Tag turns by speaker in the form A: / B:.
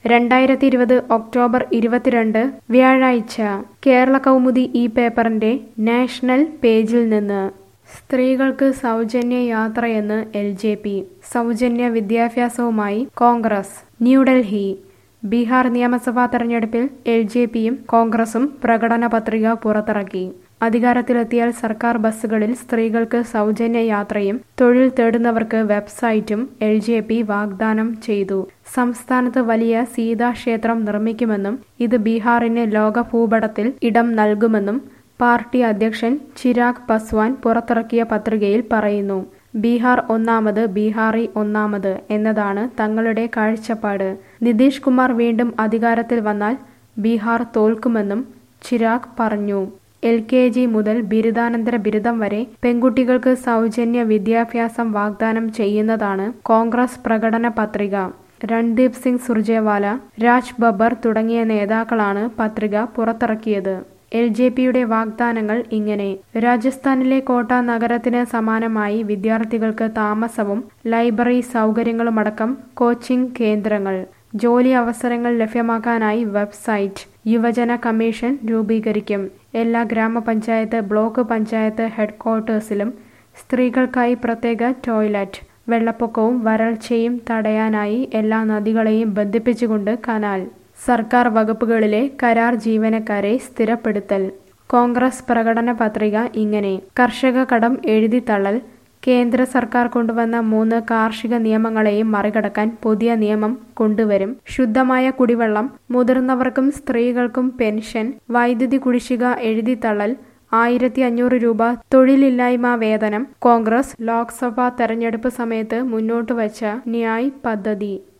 A: രണ്ടായിരത്തി ഇരുപത് ഒക്ടോബർ ഇരുപത്തിരണ്ട് വ്യാഴാഴ്ച കേരള കൗമുദി ഈ പേപ്പറിന്റെ നാഷണൽ പേജിൽ നിന്ന് സ്ത്രീകൾക്ക് സൗജന്യ യാത്രയെന്ന് എൽ ജെ പി സൗജന്യ വിദ്യാഭ്യാസവുമായി കോൺഗ്രസ് ന്യൂഡൽഹി ബീഹാർ നിയമസഭാ തെരഞ്ഞെടുപ്പിൽ എൽ ജെ പിയും കോൺഗ്രസും പ്രകടന പത്രിക പുറത്തിറക്കി അധികാരത്തിലെത്തിയാൽ സർക്കാർ ബസ്സുകളിൽ സ്ത്രീകൾക്ക് സൗജന്യ യാത്രയും തൊഴിൽ തേടുന്നവർക്ക് വെബ്സൈറ്റും എൽ ജെ പി വാഗ്ദാനം ചെയ്തു സംസ്ഥാനത്ത് വലിയ സീതാക്ഷേത്രം നിർമ്മിക്കുമെന്നും ഇത് ബീഹാറിന് ലോക ഭൂപടത്തിൽ ഇടം നൽകുമെന്നും പാർട്ടി അധ്യക്ഷൻ ചിരാഗ് പസ്വാൻ പുറത്തിറക്കിയ പത്രികയിൽ പറയുന്നു ബീഹാർ ഒന്നാമത് ബീഹാറി ഒന്നാമത് എന്നതാണ് തങ്ങളുടെ കാഴ്ചപ്പാട് നിതീഷ് കുമാർ വീണ്ടും അധികാരത്തിൽ വന്നാൽ ബീഹാർ തോൽക്കുമെന്നും ചിരാഗ് പറഞ്ഞു എൽ കെ ജി മുതൽ ബിരുദാനന്തര ബിരുദം വരെ പെൺകുട്ടികൾക്ക് സൗജന്യ വിദ്യാഭ്യാസം വാഗ്ദാനം ചെയ്യുന്നതാണ് കോൺഗ്രസ് പ്രകടന പത്രിക രൺദീപ് സിംഗ് സുർജേവാല രാജ് ബബ്ബർ തുടങ്ങിയ നേതാക്കളാണ് പത്രിക പുറത്തിറക്കിയത് എൽ ജെ പിയുടെ വാഗ്ദാനങ്ങൾ ഇങ്ങനെ രാജസ്ഥാനിലെ കോട്ട നഗരത്തിന് സമാനമായി വിദ്യാർത്ഥികൾക്ക് താമസവും ലൈബ്രറി സൗകര്യങ്ങളുമടക്കം കോച്ചിംഗ് കേന്ദ്രങ്ങൾ ജോലി അവസരങ്ങൾ ലഭ്യമാക്കാനായി വെബ്സൈറ്റ് യുവജന കമ്മീഷൻ രൂപീകരിക്കും എല്ലാ ഗ്രാമപഞ്ചായത്ത് ബ്ലോക്ക് പഞ്ചായത്ത് ഹെഡ്ക്വാർട്ടേഴ്സിലും സ്ത്രീകൾക്കായി പ്രത്യേക ടോയ്ലറ്റ് വെള്ളപ്പൊക്കവും വരൾച്ചയും തടയാനായി എല്ലാ നദികളെയും ബന്ധിപ്പിച്ചുകൊണ്ട് കനാൽ സർക്കാർ വകുപ്പുകളിലെ കരാർ ജീവനക്കാരെ സ്ഥിരപ്പെടുത്തൽ കോൺഗ്രസ് പ്രകടന പത്രിക ഇങ്ങനെ കർഷക കടം എഴുതിത്തള്ളൽ കേന്ദ്ര സർക്കാർ കൊണ്ടുവന്ന മൂന്ന് കാർഷിക നിയമങ്ങളെയും മറികടക്കാൻ പുതിയ നിയമം കൊണ്ടുവരും ശുദ്ധമായ കുടിവെള്ളം മുതിർന്നവർക്കും സ്ത്രീകൾക്കും പെൻഷൻ വൈദ്യുതി കുടിശ്ശിക എഴുതിത്തള്ളൽ ആയിരത്തി അഞ്ഞൂറ് രൂപ തൊഴിലില്ലായ്മ വേതനം കോൺഗ്രസ് ലോക്സഭാ തെരഞ്ഞെടുപ്പ് സമയത്ത് മുന്നോട്ട് വച്ച ന്യായ് പദ്ധതി